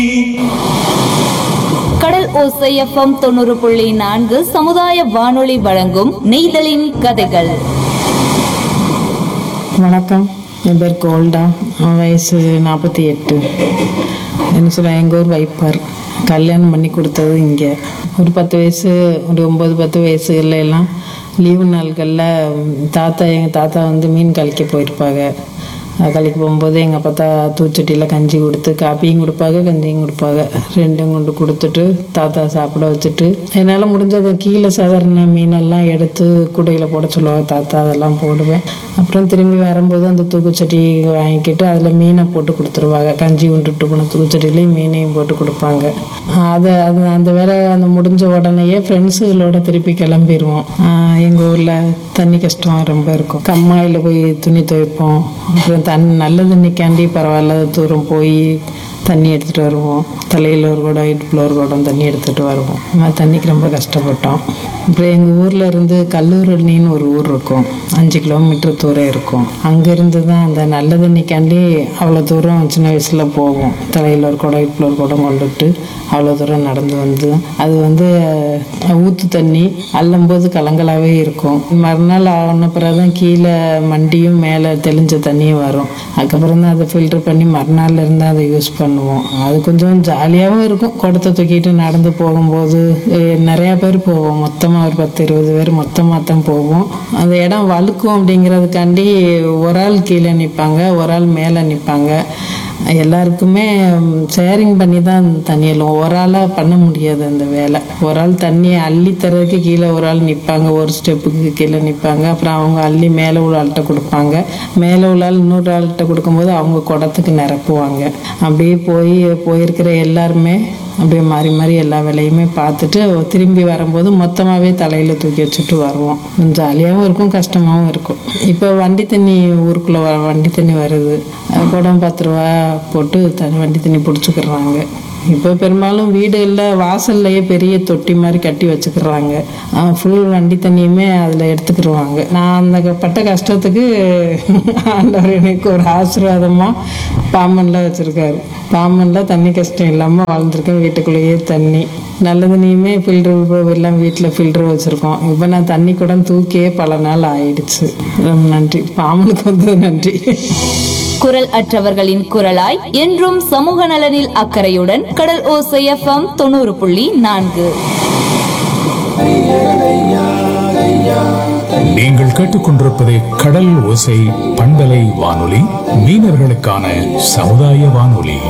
கடல் ஓசை எஃப்எம் தொண்ணூறு புள்ளி நான்கு சமுதாய வானொலி வழங்கும் நெய்தலின் கதைகள் வணக்கம் என் பேர் கோல்டா என் வயசு நாற்பத்தி எட்டு என்ன சொல்ல எங்கள் ஊர் வைப்பார் கல்யாணம் பண்ணி கொடுத்தது இங்கே ஒரு பத்து வயசு ஒரு ஒம்பது பத்து வயசுல எல்லாம் லீவு நாட்களில் தாத்தா எங்கள் தாத்தா வந்து மீன் கழிக்க போயிருப்பாங்க அது கழிக்க போகும்போது எங்கள் அப்பத்தா தூச்சட்டியில் கஞ்சி கொடுத்து காப்பியும் கொடுப்பாங்க கஞ்சியும் கொடுப்பாங்க ரெண்டும் கொண்டு கொடுத்துட்டு தாத்தா சாப்பிட வச்சுட்டு என்னால் முடிஞ்சது கீழே சாதாரண மீனெல்லாம் எடுத்து குடையில் போட சொல்லுவாங்க தாத்தா அதெல்லாம் போடுவேன் அப்புறம் திரும்பி வரும்போது அந்த தூக்குச்சட்டி வாங்கிக்கிட்டு அதில் மீனை போட்டு கொடுத்துருவாங்க கஞ்சி உண்டுட்டு போன தூக்குச்சட்டிலையும் மீனையும் போட்டு கொடுப்பாங்க அதை அது அந்த வேலை அந்த முடிஞ்ச உடனேயே ஃப்ரெண்ட்ஸுகளோட திருப்பி கிளம்பிடுவோம் எங்கள் ஊரில் தண்ணி கஷ்டம் ரொம்ப இருக்கும் கம்மாயில் போய் துணி துவைப்போம் அப்புறம் தண்ணி நல்ல தண்ணிக்காண்டி பரவாயில்ல தூரம் போய் தண்ணி எடுத்துகிட்டு வருவோம் தலையில் ஒரு குடம் இடுப்பில் ஒரு குடம் தண்ணி எடுத்துகிட்டு வருவோம் ஆனால் தண்ணிக்கு ரொம்ப கஷ்டப்பட்டோம் அப்புறம் எங்கள் ஊரில் இருந்து கல்லூரணின்னு ஒரு ஊர் இருக்கும் அஞ்சு கிலோமீட்டர் தூரம் இருக்கும் அங்கேருந்து தான் அந்த நல்ல தண்ணிக்காண்டி அவ்வளோ தூரம் சின்ன வயசில் போவோம் தலையில் ஒரு குடம் இடுப்பில் ஒரு குடம் கொண்டுட்டு அவ்வளோ தூரம் நடந்து வந்து அது வந்து அஹ், ஊத்து தண்ணி அள்ளும்போது கலங்கலாகவே இருக்கும் மறுநாள் ஆன பிறகு தான் கீழே மண்டியும் மேலே தெளிஞ்ச தண்ணியும் வரும் அதுக்கப்புறம் தான் அதை ஃபில்டர் பண்ணி மறுநாள்ல இருந்து அதை யூஸ் பண்ணுவோம் அது கொஞ்சம் ஜாலியாகவும் இருக்கும் குடத்தை தூக்கிட்டு நடந்து போகும்போது அஹ், நிறையா பேர் போவோம் மொத்தமாக ஒரு பத்து இருபது பேர் மொத்தமாக தான் போவோம் அந்த இடம் வழுக்கும் அப்படிங்கிறதுக்காண்டி ஒரு ஆள் கீழே நிற்பாங்க ஒரு ஆள் மேலே நிற்பாங்க எல்லாருக்குமே ஷேரிங் பண்ணி தான் தண்ணி எல்லாம் ஒரு ஆளாக பண்ண முடியாது அந்த வேலை ஒரு ஆள் தண்ணியை அள்ளி தர்றதுக்கு கீழே ஒரு ஆள் நிற்பாங்க ஒரு ஸ்டெப்புக்கு கீழே நிற்பாங்க அப்புறம் அவங்க அள்ளி மேலே உள்ள ஆள்கிட்ட கொடுப்பாங்க மேலே உள்ள ஆள் இன்னொரு ஆள்கிட்ட கொடுக்கும்போது அவங்க குடத்துக்கு நிரப்புவாங்க அப்படியே போய் போயிருக்கிற எல்லாருமே அப்படியே மாறி மாறி எல்லா வேலையுமே பார்த்துட்டு திரும்பி வரும்போது மொத்தமாகவே தலையில் தூக்கி வச்சுட்டு வருவோம் ஜாலியாகவும் இருக்கும் கஷ்டமாகவும் இருக்கும் இப்போ வண்டி தண்ணி ஊருக்குள்ளே வ வண்டி தண்ணி வருது அது குடம் பத்து ரூபா போட்டு தண்ணி வண்டி தண்ணி பிடிச்சிக்கிறாங்க இப்போ பெரும்பாலும் வீடுகளில் வாசல்லையே பெரிய தொட்டி மாதிரி கட்டி வச்சுக்கிறாங்க ஃபுல் வண்டி தண்ணியுமே அதில் எடுத்துக்கிடுவாங்க நான் அந்த க- பட்ட கஷ்டத்துக்கு ஆண்டவர் எனக்கு ஒரு ஆசீர்வாதமாக பாம்பனில் வச்சுருக்காரு பாம்பனில் தண்ணி கஷ்டம் இல்லாமல் வாழ்ந்துருக்கேன் வீட்டுக்குள்ளேயே தண்ணி நல்ல தண்ணியுமே ஃபில்டர் எல்லாம் வீட்டில் ஃபில்டர் வச்சுருக்கோம் இப்போ நான் தண்ணி கூட தூக்கியே பல நாள் ஆயிடுச்சு ரொம்ப நன்றி பாம்பனுக்கு வந்து நன்றி குரல் அற்றவர்களின் குரலாய் என்றும் சமூக நலனில் அக்கறையுடன் கடல் ஓசை எஃப்எம் தொண்ணூறு புள்ளி நான்கு நீங்கள் கேட்டுக்கொண்டிருப்பது கடல் ஓசை பண்பலை வானொலி மீனவர்களுக்கான சமுதாய வானொலி